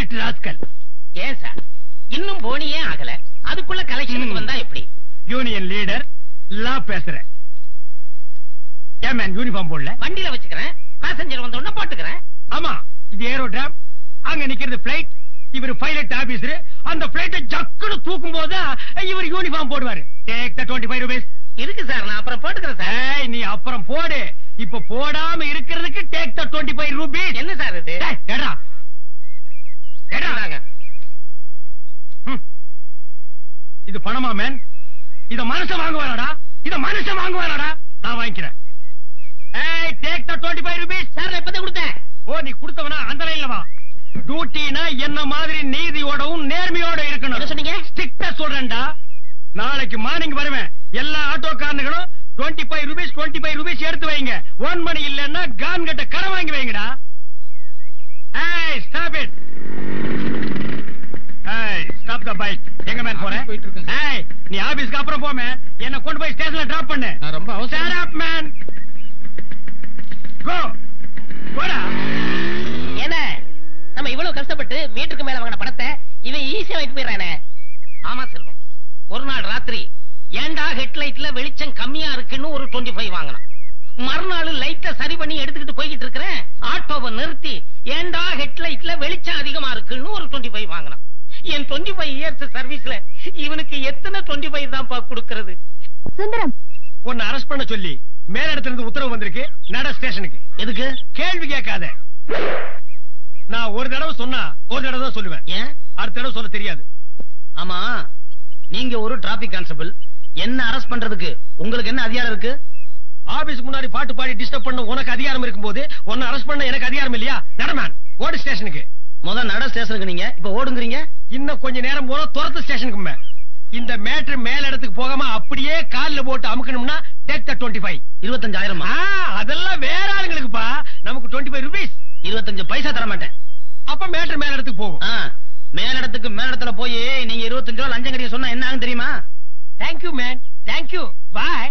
Stupid rascal ஏன் sir இன்னும் போனியே ஆகல அதுக்குள்ள கலெக்ஷனுக்கு ம். வந்தா எப்படி யூனியன் லீடர் லா பேசுறேன் ஏன் மேன் யூனிஃபார்ம் போடல வண்டியில வச்சுக்கிறேன் பேசஞ்சர் வந்த உடனே போட்டுக்கிறேன் ஆமா இது ஏரோட்ராம் அங்க நிக்கிறது பிளைட் இவர் பைலட் ஆபீசர் அந்த பிளைட்டை ஜக்குன்னு தூக்கும் போதுதான் இவர் யூனிஃபார்ம் போடுவாரு take the twenty five rupees இருக்கு சார் நான் அப்புறம் போட்டுக்கிறேன் சார் ஏய் நீ அப்புறம் போடு இப்ப போடாம இருக்கிறதுக்கு take the twenty five rupees என்ன சார் இது எடா எடா இந்தாங்க. ம். இது பணமா மேன் இத மனுஷன் வாங்குவாராடா இத மனுஷன் வாங்குவாராடா நான் வாங்கிக்கிறேன் ஏய் take the twenty five rupees sir நான் இப்பதான் கொடுத்தேன் ஓ நீ கொடுத்தவனா அந்த லைன்ல வா டியூட்டினா என்ன மாதிரி நீதியோடவும் நேர்மையோட என்ன இருக்கணும் சொன்னீங்க ஸ்ட்ரிக்டா சொல்றேன்டா நாளைக்கு மார்னிங் வருவேன் எல்லா ஆட்டோக்காரனுங்களும் twenty five rupees twenty five rupees எடுத்து வைங்க ஒன் மணி இல்லன்னா கான் கட்ட கடை வாங்கி வைங்கடா ஏய் ஸ்டாப் இட் ஏய் ஸ்டாப் த பைக் எங்க மேன் போற ஆபீஸ் போயிட்டு இருக்கேன் சார். ஏய் நீ ஆபீஸ்க்கு அப்புறம் போமே என்ன கொண்டு போய் ஸ்டேஷன்ல டிராப் பண்ணு நான் ரொம்ப அவசரம் Shut up, man. Go. போடா என்ன நம்ம இவ்வளவு கஷ்டப்பட்டு மீட்டருக்கு மேல வாங்கின பணத்தை இவன் ஈஸியா வாங்கிட்டு போயிடறானே ஆமா செல்வம் ஒரு நாள் ராத்திரி ஏன்டா ஹெட்லைட்ல வெளிச்சம் கம்மியா இருக்குன்னு ஒரு 25 ஃபைவ் வாங்கினான் மறுநாள் லைட்ட சரி பண்ணி எடுத்துக்கிட்டு போய்கிட்டு இருக்கிறேன் ஆட்டோவை நிறுத்தி ஏன்டா ஹெட்லைட்ல வெளிச்சம் அதிகமா இருக்குன்னு ஒரு 25 ஃபைவ் வாங்கினான் என் 25 ஃபைவ் இயர்ஸ் சர்வீஸ்ல இவனுக்கு எத்தனை 25 ஃபைவ் தான்ப்பா கொடுக்கறது சுந்தரம் உன்னை அரெஸ்ட் பண்ண சொல்லி மேல இடத்துல இருந்து உத்தரவு வந்திருக்கு நட ஸ்டேஷனுக்கு எதுக்கு கேள்வி கேட்காத நான் ஒரு தடவை சொன்னா ஒரு தடவை தான் சொல்லுவேன் ஏன் அடுத்த தடவை சொல்ல தெரியாது ஆமா நீங்க ஒரு டிராபிக் கான்ஸ்டபிள் என்ன அரெஸ்ட் பண்றதுக்கு உங்களுக்கு என்ன அதிகாரம் இருக்கு ஆபீஸ்க்கு முன்னாடி பாட்டு பாடி டிஸ்டர்ப் பண்ண உனக்கு அதிகாரம் இருக்கும்போது உன்னை அரெஸ்ட் பண்ண எனக்கு அதிகாரம் இல்லையா நடமேன் ஓடு ஸ்டேஷனுக்கு முத நட ஸ்டேஷனுக்கு நீங்க இப்ப ஓடுங்கறீங்க இன்னும் கொஞ்ச நேரம் போனா துரத்து ஸ்டேஷனுக்கு மே. இந்த மேட்ரு மேல இடத்துக்கு போகாம அப்படியே கால்ல போட்டு அமுக்கணும்னா டேக் த டுவெண்ட்டி ஃபைவ் இருபத்தஞ்சாயிரமா அதெல்லாம் வேற ஆளுங்களுக்குப்பா நமக்கு டுவெண்ட்டி ஃபைவ் ருபீஸ் இருபத்தஞ்சு பைசா தர மாட்டேன் அப்ப மேட்ரு மேல இடத்துக்கு போகும் ஆ, மேலிடத்துக்கு மேலிடத்துல போய் நீங்க இருபத்தஞ்சு ரூபா லஞ்சம் கட்டிய சொன்னா என்ன ஆகும் தெரியுமா thank you man thank you boy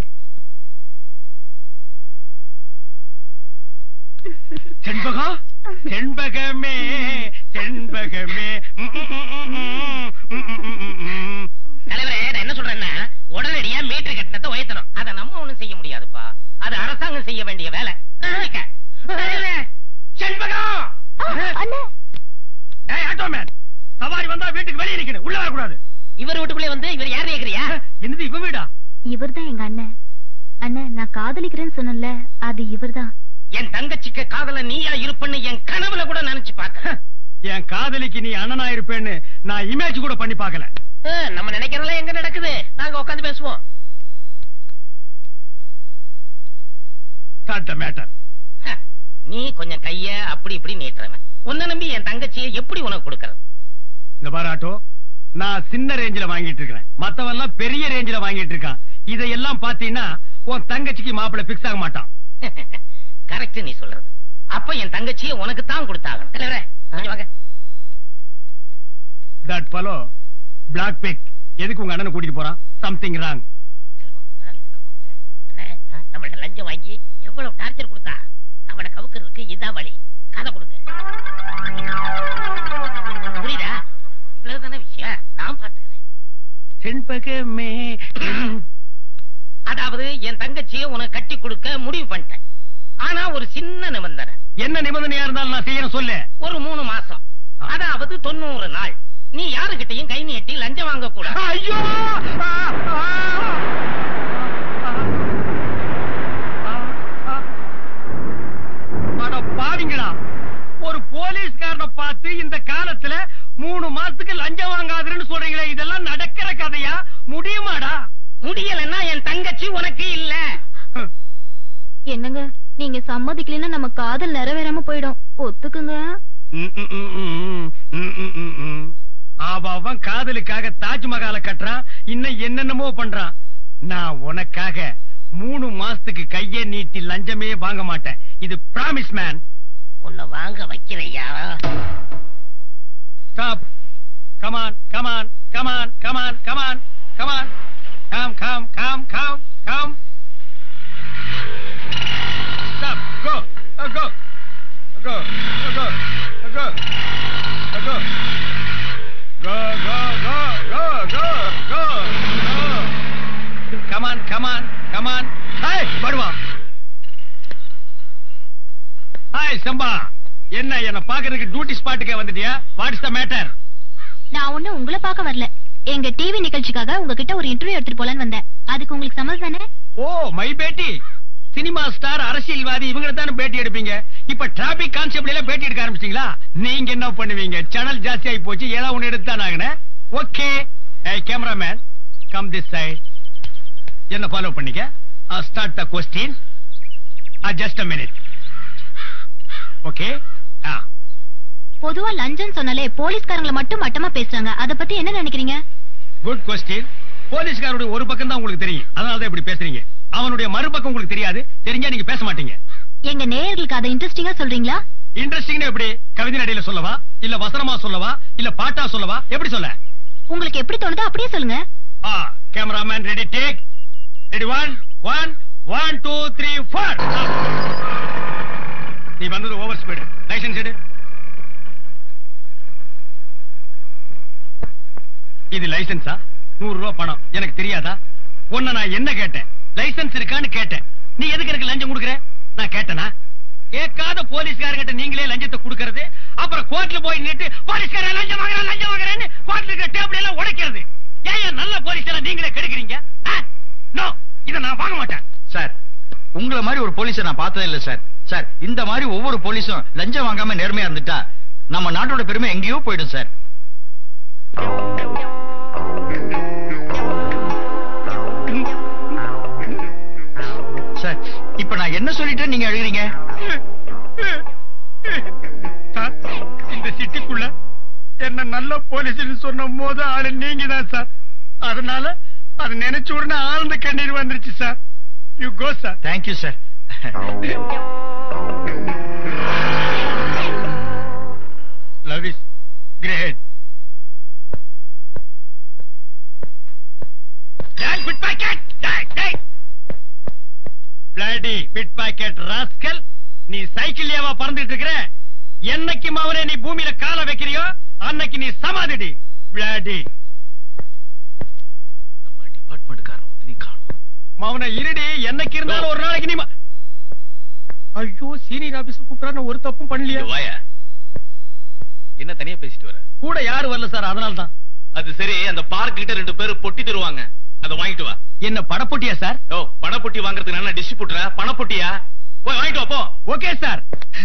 Shenbagam செண்பகமே செண்பகமே ம், ம், ம், ம், ம், ம், ம், ம், ம். தலைவரே நான் என்ன சொல்றேன்னா உடனடியா மீட்டர் கட்டணத்தை உயர்த்தணும் அத நம்ம ஒண்ணும் செய்ய முடியாதுப்பா அது அரசாங்கம் செய்ய வேண்டிய வேலை நினைக்க. தலைவரே, செண்பகம் அண்ணா ஏய் ஆட்டோ மேன் சவாரி வந்தா வீட்டுக்கு வெளியே நிக்கணும் உள்ள வரக்கூடாது இவர் வீட்டுக்குள்ளே வந்து இவர் யார் கேக்குறியா என்னது இவ வீடா இவர்தான் எங்க அண்ணன் அண்ணன் நான் காதலிக்கிறேன்னு சொன்னேன்ல அது இவர்தான் என் தங்கச்சிக்கு காதல நீயா இருப்பன்னு என் கனவுல கூட நினைச்சு பாக்க என் காதலிக்கு நீ அண்ணனா இருப்பேன்னு நான் இமேஜ் கூட பண்ணி பார்க்கல நம்ம நினைக்கிறதெல்லாம் எங்க நடக்குது நாங்க உட்காந்து பேசுவோம் ஸ்டார்ட் த மேட்டர் ஹ, நீ கொஞ்சம் கைய அப்படி இப்படி நீட்டுறவன் உன்னை நம்பி என் தங்கச்சியை எப்படி உனக்கு கொடுக்கறது இந்த பாரு ஆட்டோ நான் சின்ன ரேஞ்சில வாங்கிட்டு இருக்கிறேன் மத்தவெல்லாம் பெரிய ரேஞ்சில வாங்கிட்டு இருக்கான் இதையெல்லாம் பாத்தீங்கன்னா உன் தங்கச்சிக்கு மாப்பிள்ளை பிக்ஸ் ஆக மாட்டான் கரெக்ட் நீ சொல்றது அப்ப என் தங்கச்சியை உனக்கு தான் கொடுத்தாகணும் தலைவரே கொஞ்சம் வாங்க தட் பலோ பிளாக் பிக் எதுக்கு உங்க அண்ணனை கூட்டிட்டு போறான் சம்திங் ராங் செல்வம் எதுக்கு கூப்பிட்ட அண்ணே நம்மள்ட்ட லஞ்சம் வாங்கி எவ்வளவு டார்ச்சர் கொடுத்தா அவனை கவுக்கிறதுக்கு இதான் வழி கதை கொடுங்க புரியுதா இவ்வளவுதானே விஷயம் நான் பாத்துக்கிறேன் செண்பகமே அதாவது என் தங்கச்சியை உனக்கு கட்டி கொடுக்க முடிவு பண்ணிட்டேன் ஆனா ஒரு சின்ன நிபந்தனை என்ன நிபந்தனையா இருந்தாலும் நான் செய்யறேன் சொல்லு ஒரு மூணு மாசம் அதாவது தொண்ணூறு நாள் நீ யாருகிட்டயும் கை நீட்டி லஞ்சம் வாங்க கூடாது ஐயோ ஆ, ஆ, ஆ, ஆ, ஆ. அட பாவிங்களா ஒரு போலீஸ்காரனை பார்த்து இந்த காலத்துல மூணு மாசத்துக்கு லஞ்சம் வாங்காதுன்னு சொல்றீங்களே இதெல்லாம் நடக்கிற கதையா முடியுமாடா முடியலன்னா என் தங்கச்சி உனக்கு இல்ல என்னங்க நீங்க சம்மதிக்கலைன்னா நம்ம காதல் நிறைவேறாம போயிடும் ஒத்துக்குங்க ம், ம், ம், ம், ம், ம், ம், ம். அவ அவன் காதலுக்காக தாஜ்மஹாலை கட்டுறான் இன்னும் என்னென்னமோ பண்றான் நான் உனக்காக மூணு மாசத்துக்கு கைய நீட்டி லஞ்சமே வாங்க மாட்டேன் இது பிராமிஸ் மேன் உன்னை வாங்க வைக்கிறையா stop come on come on come on come on come on come on come come come come come stop go go go go go go come on come on come on hi வருவா ஹாய் சம்பா என்ன என்ன பாக்குறதுக்கு டியூட்டி ஸ்பாட்டுக்கே வந்துட்டியா வாட் இஸ் த மேட்டர் நான் ஒண்ணு உங்களை பார்க்க வரல எங்க டிவி நிகழ்ச்சிக்காக உங்ககிட்ட ஒரு இன்டர்வியூ எடுத்துட்டு போலான்னு வந்தேன் அதுக்கு உங்களுக்கு சம்மதம் தானே ஓ மை பேட்டி சினிமா ஸ்டார் அரசியல்வாதி இவங்க தானே பேட்டி எடுப்பீங்க இப்ப டிராபிக் கான்ஸ்டபிள் எல்லாம் பேட்டி எடுக்க ஆரம்பிச்சிட்டீங்களா நீங்க என்ன பண்ணுவீங்க சேனல் ஜாஸ்தி ஆகி போச்சு ஏதாவது ஒண்ணு எடுத்து தான் ஆகணும் ஓகே ஏய் கேமராமேன் கம் திஸ் சைட் என்ன ஃபாலோ பண்ணிக்க start the question just a minute okay ஆ பொதுவா லஞ்சம் சொன்னாலே போலீஸ்காரங்களை மட்டும் மட்டமா பேசுறாங்க அத பத்தி என்ன நினைக்கிறீங்க குட் கொஸ்டின் போலீஸ்காரருடைய ஒரு பக்கம் தான் உங்களுக்கு தெரியும் அதனால தான் இப்படி பேசுறீங்க அவனுடைய மறுபக்கம் உங்களுக்கு தெரியாது தெரிஞ்சா நீங்க பேச மாட்டீங்க எங்க நேயர்களுக்கு அதை இன்ட்ரெஸ்டிங்கா சொல்றீங்களா இன்ட்ரெஸ்டிங் எப்படி கவிதை நடையில சொல்லவா இல்ல வசனமா சொல்லவா இல்ல பாட்டா சொல்லவா எப்படி சொல்ல உங்களுக்கு எப்படி தோணுதோ அப்படியே சொல்லுங்க ஆ cameraman ready take ready one one one two three four நீ வந்தது ஓவர் ஸ்பீடு லைசன்ஸ் எடு இது லைசன்ஸா நூறு ரூபாய் பணம் எனக்கு தெரியாதா உன்ன நான் என்ன கேட்டேன் லைசன்ஸ் இருக்கான்னு கேட்டேன் நீ எதுக்கு எனக்கு லஞ்சம் கொடுக்கற நான் கேட்டனா கேட்காத போலீஸ்காரங்கிட்ட நீங்களே லஞ்சத்தை கொடுக்கறது அப்புறம் கோர்ட்ல போய் நின்று போலீஸ்கார லஞ்சம் வாங்குறேன் லஞ்சம் வாங்குறேன்னு கோர்ட்ல இருக்கிற டேபிள் எல்லாம் உடைக்கிறது ஏன் ஏன் நல்ல போலீஸ் எல்லாம் நீங்களே கெடுக்குறீங்க நோ இத நான் வாங்க மாட்டேன் சார் உங்கள மாதிரி ஒரு போலீஸை நான் பார்த்ததே இல்ல சார் சார் இந்த மாதிரி ஒவ்வொரு போலீஸும் லஞ்சம் வாங்காம நேர்மையா இருந்துட்டா நம்ம நாட்டோட பெருமை எங்கேயோ போயிடும் சார் சார் இப்ப நான் என்ன சொல்லிட்டேன் நீங்க அழுகிறீங்க சார் இந்த சிட்டிக்குள்ள என்ன நல்ல போலீஸ்னு சொன்ன போது ஆளு நீங்க தான் சார் அதனால அது நினைச்ச உடனே ஆழ்ந்த கண்ணீர் வந்துருச்சு sir you go sir thank you sir love is great pick pocket bloody pick pocket rascal நீ சைக்கிள்யாவா பறந்துட்டு இருக்கிற என்னைக்கு அவனே நீ பூமியில கால வைக்கிறியோ அன்னைக்கு நீ சமாதிடி பிளாடி நம்ம டிபார்ட்மெண்ட்காரன் ஒத்தினி காணும் மவனை இருடி என்னைக்கு இருந்தாலும் ஒரு நாளைக்கு நீ ம- ஐயோ சீனியர் ஆபீசர் கூப்பிடறான்னு ஒரு தப்பும் பண்ணலையா வாயா என்ன தனியா பேசிட்டு வர கூட யாரும் வரல சார் அதனால தான் அது சரி அந்த பார்க் கிட்ட ரெண்டு பேரும் பொட்டி தருவாங்க அத வாங்கிட்டு வா என்ன படப்போட்டியா சார் ஓ பணப்பொட்டி வாங்குறதுக்கு நல்ல டிஸ்ட்ரிபியூட்டரா பணப்பொட்டியா போய் வாங்கிட்டு வா போ ஓகே சார்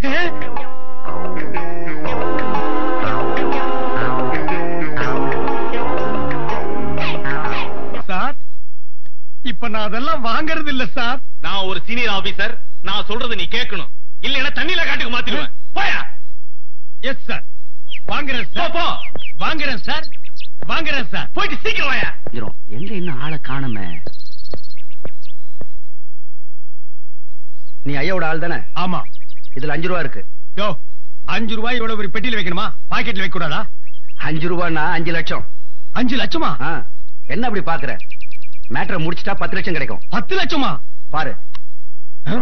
சார் இப்ப நான் அதெல்லாம் வாங்குறது இல்ல சார் நான் ஒரு சீனியர் ஆபீசர் நான் சொல்றதை நீ கேட்கணும் இல்லைன்னா தண்ணியில காட்டுக்கு மாத்திடுவேன் போயா எஸ் சார் வாங்குறேன் போ சார் போ வாங்குறேன் சார் வாங்குறேன் சார் போயிட்டு சீக்கிரம் வாயா இருக்கிறோம் எங்க இன்னும் ஆளை காணுமே நீ ஐயாவோட ஆள் தானே ஆமா இதுல அஞ்சு ரூபா இருக்கு யோ அஞ்சு ரூபாய் இவ்வளவு ஒரு பெட்டியில வைக்கணுமா பாக்கெட்ல வைக்க கூடாதா அஞ்சு ரூபான்னா அஞ்சு லட்சம் அஞ்சு லட்சமா ஆ, என்ன அப்படி பாக்குற மேட்டரை முடிச்சிட்டா பத்து லட்சம் கிடைக்கும் பத்து லட்சமா பாரு ஆ?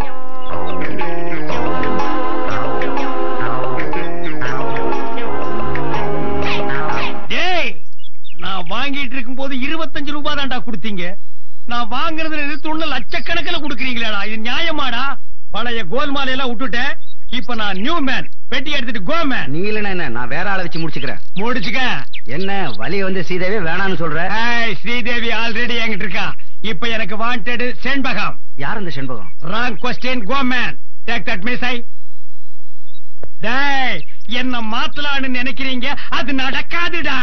டேய் நான் வாங்கிட்டு இருக்கும் போது இருபத்தஞ்சு ரூபாய் தான்டா கொடுத்தீங்க நான் வாங்குறதுல நிறுத்தணும்னு லட்சக்கணக்கில் கொடுக்குறீங்களாடா இது நியாயமாடா பழைய கோல்மாலை எல்லாம் விட்டுட்டேன் இப்ப நான் நியூ மேன் பெட்டி எடுத்துட்டு கோ மேன் நீ இல்லைன்னா என்ன நான் வேற ஆளை வச்சு முடிச்சுக்கிறேன் முடிச்சுக்க என்ன வழிய வந்து சீதாவே வேணாம்னு சொல்ற ஏய், ஸ்ரீதேவி ஆல்ரெடி என்கிட்ட இருக்கா இப்ப எனக்கு வாண்டட் செண்பகம் யார் இந்த Shenbagam wrong question go man take that miss I டேய் என்ன மாத்தலான்னு நினைக்கிறீங்க அது நடக்காதுடா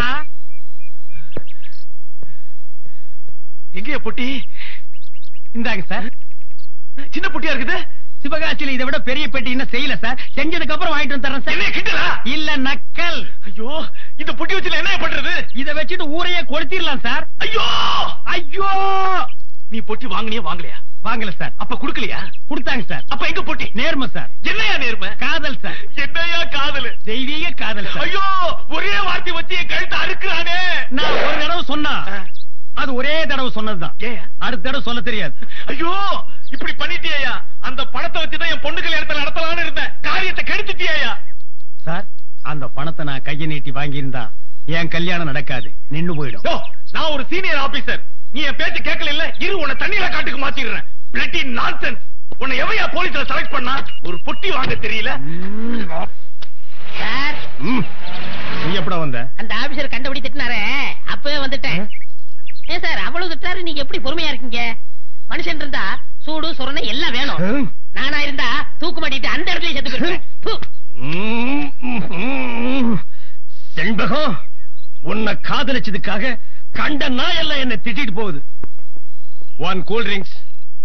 எங்கேயா பொட்டி இந்தாங்க சார் சின்ன பொட்டியா இருக்குது சிவகாசியில இதை விட பெரிய பெட்டி இன்னும் செய்யல சார் செஞ்சதுக்கு அப்புறம் வாங்கிட்டு வந்து தரேன் என்ன சார் கிண்டலா இல்ல நக்கல் ஐயோ இந்த பொட்டி வச்சுல என்ன பண்றது இத வச்சுட்டு ஊரையே கொளுத்திடலாம் சார் ஐயோ ஐயோ நீ பொட்டி வாங்கினியா வாங்கலையா வாங்கல சார் அப்ப குடுக்கலையா கொடுத்தாங்க சார் அப்ப எங்க பொட்டி நேர்மை சார் என்னையா நேர்மை காதல் சார் என்னையா காதல் தெய்வீக காதல் சார் ஐயோ ஒரே வார்த்தை வச்சு என் கழுத்தை அறுக்குறானே நான் ஒரு தடவை சொன்னா அது ஒரே தடவை சொன்னதுதான் ஏன் அடுத்த தடவை சொல்ல தெரியாது ஐயோ இப்படி பண்ணிட்டியா அந்த பணத்தை வச்சுதான் என் பொண்ணு கல்யாணத்தை நடத்தலாம்னு இருந்தேன் காரியத்தை கெடுத்துட்டியா சார் அந்த பணத்தை நான் கையை நீட்டி வாங்கியிருந்தா என் கல்யாணம் நடக்காது நின்னு போயிடும் யோ, நான் ஒரு சீனியர் ஆபீசர் நீ என் பேச்சு கேட்கல இல்ல இரு உன்னை தண்ணியில காட்டுக்கு மாத்திடுறேன் பிளட்டி நான்சென்ஸ் உன்னை எவையா போலீஸ்ல செலக்ட் பண்ணா ஒரு பொட்டி வாங்க தெரியல சார் ம். நீ எப்படா வந்த அந்த ஆபீசர் கண்டபடி திட்டினாரே அப்பவே வந்துட்டேன் ஏன் சார் அவ்வளவு திட்டாரு நீங்க எப்படி பொறுமையா இருக்கீங்க மனுஷன் இருந்தா சூடு சுரணை எல்லாம் வேணும் ம். நானா இருந்தா தூக்கு மாட்டிட்டு அந்த இடத்துல செத்து போயிருப்பேன் ப்பு. ம், ம். செண்பகம் உன்னை காதலிச்சதுக்காக கண்ட நாயெல்லாம் என்ன திட்டிட்டு போகுது ஒன் கூல் ட்ரிங்க்ஸ்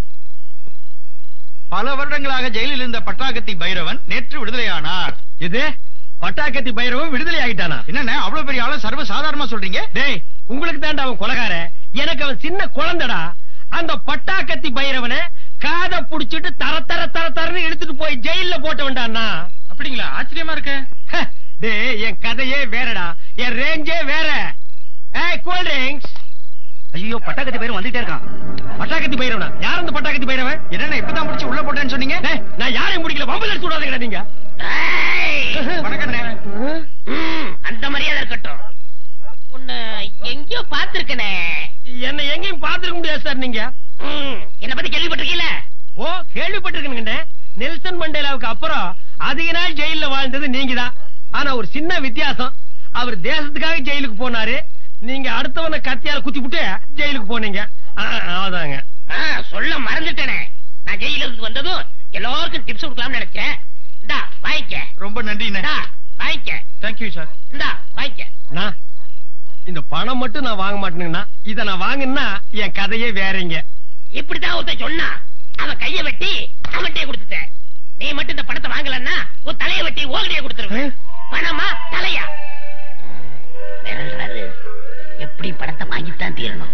பல வருடங்களாக ஜெயிலில் இருந்த பட்டாக்கத்தி பைரவன் நேற்று விடுதலையானார் இது பட்டாக்கத்தி பைரவன் விடுதலை ஆகிட்டானா என்னண்ணே அவ்வளவு பெரிய ஆள சர்வ சாதாரணமா சொல்றீங்க டேய் உங்களுக்கு தான்டா அவன் கொலகார எனக்கு அவன் சின்ன குழந்தைடா அந்த பட்டாக்கத்தி பைரவனை காத புடிச்சிட்டு தர தர தர தரன்னு எடுத்துட்டு போய் ஜெயில்ல போட்டவன்டான்னா அப்படிங்களா ஆச்சரியமா இருக்க ஹ, டேய் என் கதையே வேறடா என் ரேஞ்சே வேற ஏய் கூல் ட்ரிங்க்ஸ் ஐயோ பட்டாக்கத்தி பேரும் வந்துட்டே இருக்கான் பட்டாக்கத்தி பைரவனா யார் அந்த பட்டாக்கத்தி பைரவன் என்னண்ணே இப்பதான் முடிச்சு உள்ள போட்டேன்னு சொன்னீங்க டேய் நான் யாரையும் முடிக்கல வம்பல் எடுத்து விடாதீங்கடா நீங்க ஏய். வணக்கண்ணே ம், அந்த மரியாதை இருக்கட்டும் உன்னை எங்கேயோ பாத்திருக்கனே என்ன எங்கேயும் பாத்துக்க முடியாது சார் நீங்க என்ன பத்தி கேள்விப்பட்டிருக்கீல ஓ கேள்விப்பட்டிருக்கீங்க நெல்சன் மண்டேலாவுக்கு அப்புறம் அதிக நாள் ஜெயில்ல வாழ்ந்தது நீங்க தான் ஆனா ஒரு சின்ன வித்தியாசம் அவர் தேசத்துக்காக ஜெயிலுக்கு போனாரு நீங்க அடுத்தவனை கத்தியால குத்தி விட்டு ஜெயிலுக்கு போனீங்க ஆ, அதாங்க ஆ, சொல்ல மறந்துட்டேனே நான் ஜெயில இருந்து வந்ததும் எல்லாருக்கும் டிப்ஸ் கொடுக்கலாம்னு நினைச்சேன் இந்தா வாங்கிக்க ரொம்ப நன்றிண்ணே இந்தா வாங்கிக்க தேங்க்யூ சார் இந்தா வாங்கிக்க நான் இந்த பணம் மட்டும் நான் வாங்க மாட்டேங்கன்னா இத நான் வாங்கினா என் கதையே வேறங்க இப்படித்தான் ஒருத்தன் சொன்னா அவன் கைய வெட்டி அவன்கிட்டயே கொடுத்துட்டேன் நீ மட்டும் இந்த பணத்தை வாங்கலன்னா உன் தலைய வெட்டி ஓகடியே கொடுத்துருவேன் பணமா தலையா மிரள்றாரு எப்படி பணத்தை வாங்கித்தான் தீரணும்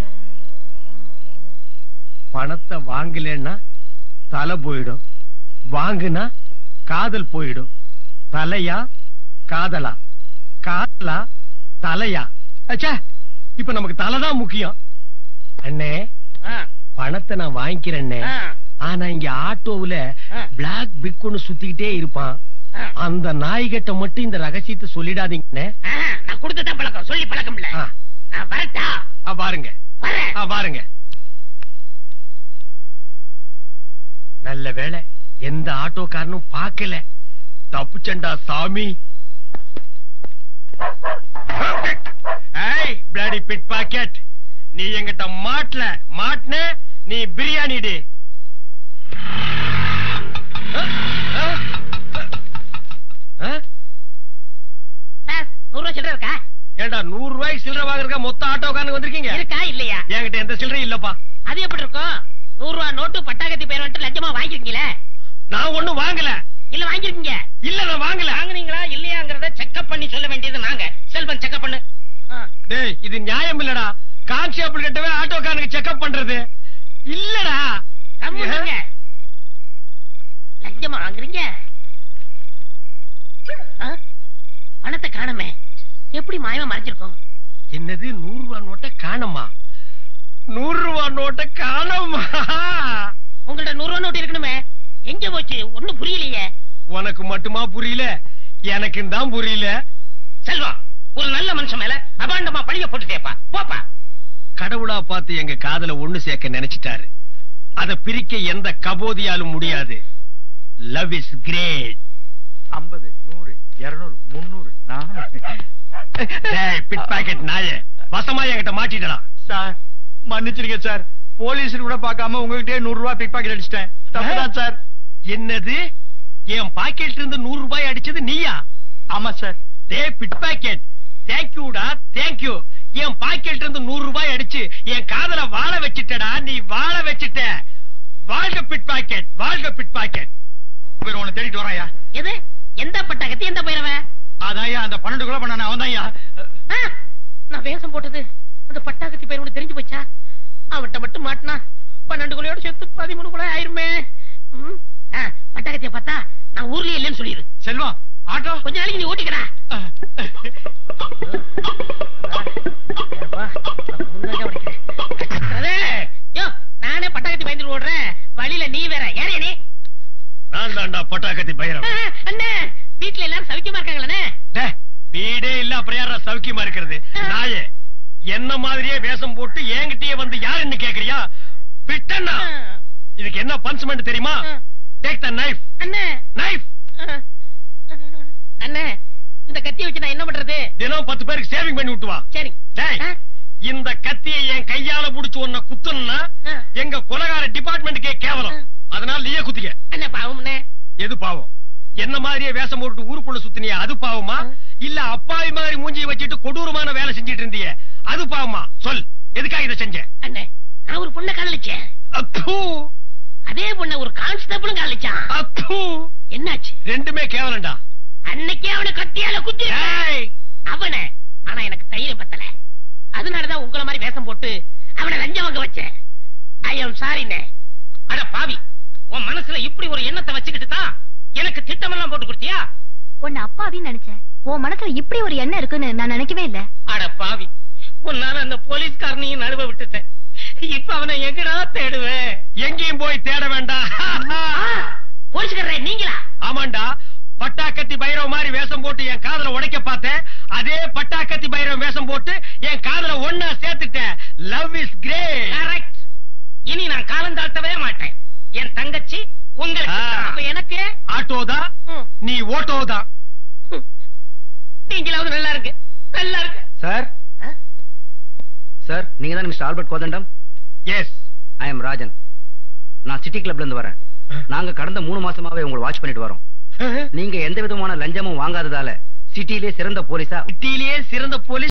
பணத்தை வாங்கலன்னா தலை போயிடும் வாங்குனா காதல் போயிடும் தலையா காதலா காதலா தலையா அச்சா இப்ப நமக்கு தலைதான் முக்கியம் அண்ணே ஆ, பணத்தை நான் வாங்கிக்கிறேன்னே ஆ, ஆனா இங்க ஆட்டோவுல ஆ, பிளாக் பிக் ஒன்னு சுத்திக்கிட்டே இருப்பான் ஆ. அந்த நாய்கிட்ட மட்டும் இந்த ரகசியத்தை சொல்லிடாதீங்கண்ணே ஆ, நான் கொடுத்ததான் பழக்கம் சொல்லி பழக்கம் இல்ல ஆ. நான் வரட்டா ஆ, பாருங்க வரேன் ஆ, பாருங்க நல்ல வேளை எந்த ஆட்டோக்காரனும் பார்க்கல தப்புச்சண்டா சாமி ஏய் பிளாடி பிட் பாக்கெட் நீ எங்கிட்ட மாட்டல மாட்டின நீ பிரியாணி டி ஆ, ஆ, ஆ, ஆ? சார் நூறு ரூபாய் சில்லறை இருக்கா ஏண்டா நூறு ரூபாய்க்கு சில்லறை வாங்குறதுக்கா மொத்த ஆட்டோக்காரனுக்கு வந்திருக்கீங்க இருக்கா இல்லையா என்கிட்ட எந்த சில்லறையும் இல்லப்பா அது எப்படி இருக்கும் நூறு ரூபாய் நோட்டு பட்டாக்கத்தி பேர் வந்துட்டு லஞ்சமா வாங்கிருக்கீங்களே நான் ஒண்ணும் வாங்கல இல்ல வாங்கிருக்கீங்க இல்ல நான் வாங்கல வாங்குனீங்களா இல்லையாங்கறத செக்அப் பண்ணி சொல்ல வேண்டியது நாங்க செல்வன் செக்அப் பண்ணு ஆ. டேய் இது நியாயம் இல்லடா கான்ஸ்டபிள் கிட்டவே ஆட்டோக்காரனுக்கு செக்அப் பண்றது இல்லடா கம்முனுங்க. லஞ்சமா வாங்குறீங்க ஆ? பணத்தை காணுமே எப்படி மாயமா மறைஞ்சிருக்கும் என்னது நூறு ரூபாய் நோட்டை காணோமா நூறு ரூபாய் நோட்டை காணோமா உங்கள்ட்ட நூறு ரூபா நோட்டு இருக்கணுமே எங்க போச்சு ஒண்ணும் புரியலையே உனக்கு மட்டுமா புரியல எனக்கு தான் புரியல செல்வா ஒரு நல்ல மனுஷன் மேல அபாண்டமா பழிய போட்டுட்டேப்பா போப்பா கடவுளா பார்த்து எங்க காதல ஒண்ணு சேர்க்க நினைச்சிட்டாரு அத பிரிக்க எந்த கபோதியாலும் முடியாது லவ் இஸ் கிரேட் ஐம்பது நூறு இருநூறு முன்னூறு நானூறு பிட் பாக்கெட் நாயே வசமா என்கிட்ட மாட்டிட்டடா சார் மன்னிச்சிருங்க சார் போலீஸ் கூட பார்க்காம உங்ககிட்டயே நூறு ரூபாய் பிக் பாக்கெட் அடிச்சிட்டேன் தப்புதான் சார் என்னது என் பாக்கெட்ல இருந்து நூறு ரூபாய் அடிச்சது நீயா ஆமா சார் டே பிட் பாக்கெட் தேங்க்யூடா தேங்க்யூ என் பாக்கெட்ல இருந்து நூறு ரூபாய் அடிச்சு என் காதல வாழ வச்சிட்டடா நீ வாழ வச்சிட்ட வாழ்க பிட் பாக்கெட் வாழ்க பிட் பாக்கெட் பேர் உன்னை தேடிட்டு வராயா எது எந்த பட்டாக்கத்தி எந்த பயிரவன் அதான்யா அந்த பன்னெண்டு கூட பண்ண அவன் தான்யா ஆ, நான் வேஷம் போட்டது அந்த பட்டாக்கத்தி பையனோட தெரிஞ்சு போச்சா அவன்கிட்ட மட்டும் மாட்டினா பன்னெண்டு குலையோட சேர்த்து பதிமூணு குலை ஆயிருமே ம், ஆ, பட்டாக்கத்திய பார்த்தா நான் ஊர்லயே இல்லைன்னு சொல்லிடு செல்வம் ஆட்டோ கொஞ்ச நாளைக்கு நீ ஓட்டிக்கடா யோ நானே பட்டாக்கத்தி பயந்துட்டு ஓடுறேன் வழியில நீ வேற ஏறிய நீ நான் தான்டா பட்டாக்கத்தி ஆ, பைரவன் அண்ணே வீட்டுல எல்லாரும் சவிக்கமா இருக்காங்களே டே, வீடே இல்ல அப்புறம் யாரா சௌக்கியமா இருக்கிறது நாயே என்ன மாதிரியே வேஷம் போட்டு என்கிட்டயே வந்து யாருன்னு கேக்குறியா பிட்டண்ணா இதுக்கு என்ன பனிஷ்மெண்ட் தெரியுமா டேக் த நைஃப் அண்ணே நைஃப் அண்ணே இந்த கத்தியை வச்சு நான் என்ன பண்றது தினம் பத்து பேருக்கு சேவிங் பண்ணி விட்டு வா சரி டேய் ஆ, இந்த கத்தியை என் கையால புடிச்சு உன்னை குத்தணும்னா ஆ. எங்க கொலகார டிபார்ட்மெண்ட்டுக்கே கேவலம் அதனால நீயே குத்திக்க அண்ணே பாவம்ண்ணே எது பாவம் என்ன மாதிரியே வேஷம் போட்டு ஊருக்குள்ள சுத்தினிய அது பாவமா இல்ல அப்பாவி மாதிரி மூஞ்சியை வச்சுட்டு கொடூரமான வேலை செஞ்சிட்டு இருந்தியே அது பாவமா சொல் எதுக்காக இதை செஞ்ச அண்ணே நான் ஒரு பொண்ணை காதலிச்சேன் அப்பு அதே பொண்ணை ஒரு கான்ஸ்டபிளும் காதலிச்சான் அப்பு என்னாச்சு ரெண்டுமே கேவலம்டா அன்னைக்கே அவனை கத்தியால குத்தி டேய் அவனை ஆனா எனக்கு தைரியம் பத்தல அதனாலதான் உங்கள மாதிரி வேஷம் போட்டு அவனை லஞ்சம் வாங்க வச்சேன் ஐ எம் சாரிண்ணே அட பாவி உன் மனசுல இப்படி ஒரு எண்ணத்தை வச்சுக்கிட்டு தான் எனக்கு திட்டமெல்லாம் போட்டு கொடுத்தியா உன்னை அப்பாவின்னு நினைச்சேன் உன் மனசுல இப்படி ஒரு எண்ணம் இருக்குன்னு நான் நினைக்கவே இல்ல அட பாவி உன்னால அந்த போலீஸ்காரனையும் நழுவ விட்டுட்டேன் இப்ப அவனை எங்கடா தேடுவேன் எங்கேயும் போய் தேட வேண்டாம் போலீஸ்காரரே நீங்களா ஆமாண்டா பட்டாக்கத்தி பைரவ மாதிரி வேஷம் போட்டு என் காதல உடைக்க பார்த்தேன் அதே பட்டாக்கத்தி பைரவ வேஷம் போட்டு என் காதல ஒன்னா சேர்த்துட்டேன் லவ் இஸ் கிரேட் கரெக்ட் இனி நான் காலம் தாழ்த்தவே மாட்டேன் என் தங்கச்சி உங்களுக்கு ஆ. தான். அப்ப எனக்கு ஆட்டோ தான் ம், நீ ஓட்டோ தான் ம். நீங்களாவது நல்லா இருக்கு நல்லா இருக்கு சார் ஆ? சார் நீங்க தான் mister Albert Kothandam yes I am Rajan நான் சிட்டி கிளப்ல இருந்து வரேன் நாங்க கடந்த மூணு மாசமாவே உங்களை வாட்ச் பண்ணிட்டு வரோம் நீங்க எந்த விதமான லஞ்சமும் வாங்காததால சிட்டிலே சிறந்த போலீஸா சிட்டிலேயே சிறந்த போலீஸ்